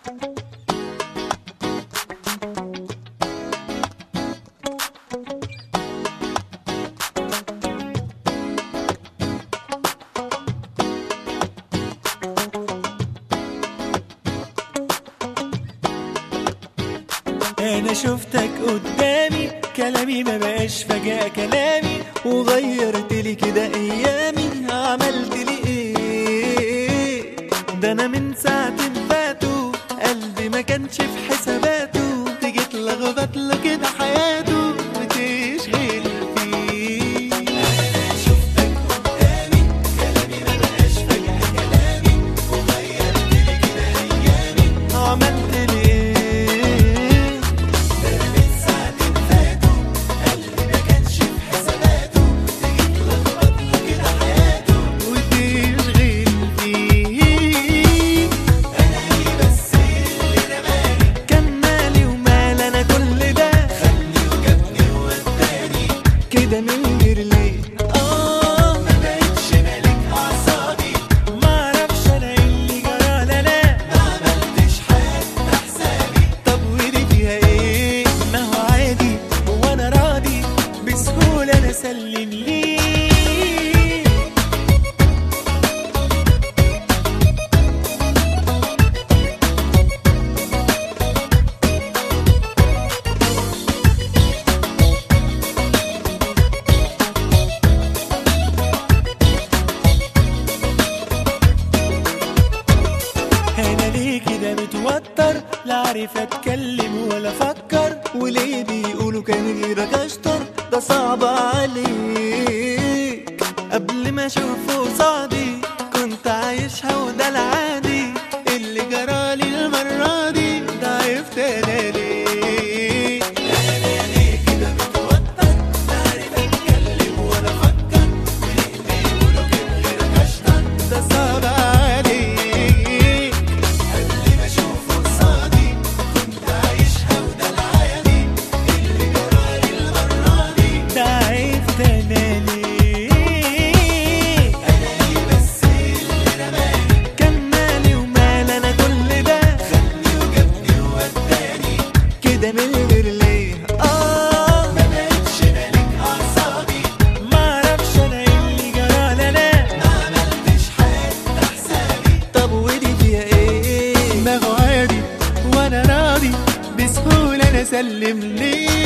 انا شفتك قدامي كلامي ما بقاش فجأة كلامي وغيرت لي كده ايامي عملت لي ايه ده انا من ساعة فاتوا قلبي ما كانش في حساباته تيجي تلخبط له كده حياته وتشغل فيه انا شفتك قدامي كلامي ما بقاش فجأة كلامي وغيرت لي كده ايامي عملت لي ايه وتشغل فيه كان مالي ومال انا كل ده خدني وجابني ووداني كده من غير ليه اه ما بقتش مالك اعصابي ما اعرفش انا إيه اللي جرى لا لا ما عملتش حتى حسابي طب ودي فيها ايه ما هو عادي وانا راضي بسهوله انا اسلم ليه انا ليه كده متوتر لا عارف اتكلم ولا افكر وليه بيقولوا كان غيرك اشطر ده صعب عليك قبل ما اشوفه قصادي كنت عايشها وده العادي اللي جرالي المرة دي ضعفت انا ليه انا ليه كده متوتر لا عارف اتكلم ولا افكر وليه بيقولوا كان غيرك اشطر ده صعب عليك قبل ما اشوفه قصادي كنت عايشها وده العادي اللي جرالي المرة دي ضعفت انا ليه انا ليه بس اللي رماني كان مالي ومال انا كل ده خدني وجابني ووداني كده من غير ليه اه ما بقتش مالك اعصابي ما اعرفش انا إيه اللي جرى لا لا ما عملتش حتى حسابي طب ودي فيها ايه ما هو عادي وانا راضي بسهوله انا اسلم ليه